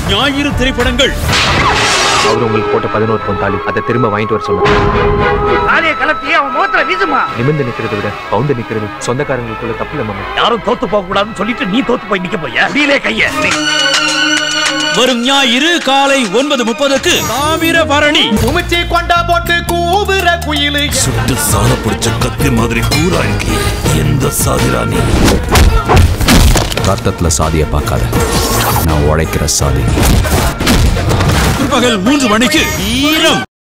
ஞாயிறு திரைப்படங்கள் அவர் உங்களுக்கு போட்ட பதினோரு பொன் தாலி அதை திரும்ப வாங்கிட்டு வர சொன்னார் தாலியை கலத்தி அவன் முகத்துல வீசுமா நிமிர்ந்து நிக்கிறதை விட பவுந்து நிக்கிறது சொந்தக்காரங்களுக்குள்ள தப்பு இல்லை மாமா யாரும் தோத்து போக கூடாதுன்னு சொல்லிட்டு நீ தோத்து போய் நிக்க போய் முடியலே கைய வரும் ஞாயிறு காலை ஒன்பது முப்பதுக்கு தாமிரபரணி குமிச்சி கொண்டா போட்டு கூவுற குயிலு சுட்டு சாண பிடிச்ச கத்தி மாதிரி கூரா இருக்கு எந்த சாதிரா நீ ரத்தத்துல சாதியை பார்க்காத நான் உழைக்கிற சாதி பிற்பகல் மூன்று மணிக்கு ஈரம்